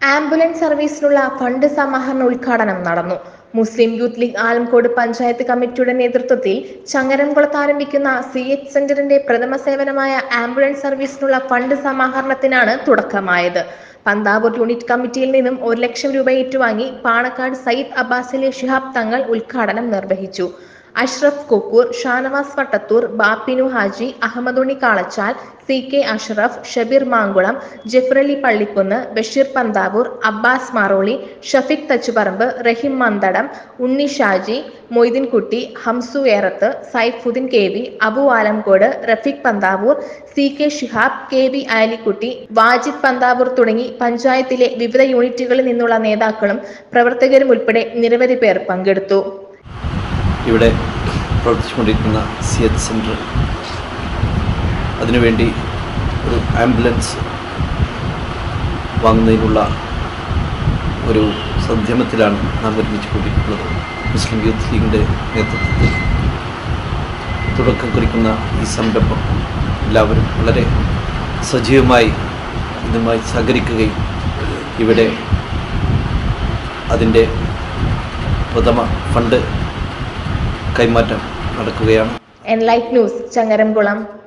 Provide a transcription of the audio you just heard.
ambulance സർവീസിനുള്ള fund സമാഹരണ ഉദ്ഘാടനം നടന്നു മുസ്ലിം യൂത്ത് ലീഗ് ആലംകോട് പഞ്ചായത്ത് കമ്മിറ്റിയുടെ നേതൃത്വത്തിൽ ചങ്ങരംകുളത്ത് ആരംഭിക്കുന്ന സി എച്ച് സെന്ററിന്റെ പ്രഥമ സേവനമായ ആംബുലൻസ് സർവീസിനുള്ള ഫണ്ട് സമാഹരണത്തിനാണ് തുടക്കമായത് പന്താവൂർ യൂണിറ്റ് കമ്മിറ്റിയിൽ നിന്നും ഒരു ലക്ഷം രൂപ ഏറ്റുവാങ്ങി പാണക്കാട് സയ്യിദ് അബ്ബാസിലെ ശിഹാബ് തങ്ങൾ ഉദ്ഘാടനം നിർവഹിച്ചു Ashraf Kokkur Shanavas Vattathur Bappinu Haji Ahammedunni Kalachal C K Ashraf Shabeer Mankulam Jafrali Pallikkunnu Basheer Panthavoor Abbas Maroli Shafeeq Thachuparamb Raheem Manthadam Unni Shaji Moideenkutty Hamsu Erath Saifudheen K V Abu Alamkode Rafeeq Panthavoor C K Shihab K V Alikutty Wajid Panthavoor തുടങ്ങി പഞ്ചായത്തിലെ വിവിധ യൂണിറ്റുകളിൽ നിന്നുള്ള നേതാക്കളും പ്രവർത്തകരും ഉൾപ്പെടെ നിരവധി പേർ പങ്കെടുത്തു ഇവിടെ പ്രവർത്തിച്ചുകൊണ്ടിരിക്കുന്ന സി എച്ച് സെൻറ്റർ അതിനുവേണ്ടി ഒരു ആംബുലൻസ് വാങ്ങുന്നതിനുള്ള ഒരു സന്ധ്യമത്തിലാണ് നാം ഒരുമിച്ചുകൊണ്ടിരിക്കുന്നത് മുസ്ലിം യൂത്ത് ലീഗിൻ്റെ നേതൃത്വത്തിൽ തുടക്കം കുറിക്കുന്ന ഈ സംരംഭം എല്ലാവരും വളരെ സജീവമായി ഇതുമായി സഹകരിക്കുകയും ഇവിടെ അതിൻ്റെ പ്രഥമ ഫണ്ട് കൈമാറ്റം നടക്കുകയാണ് എൻലൈറ്റ് ന്യൂസ് ചങ്ങരംകുളം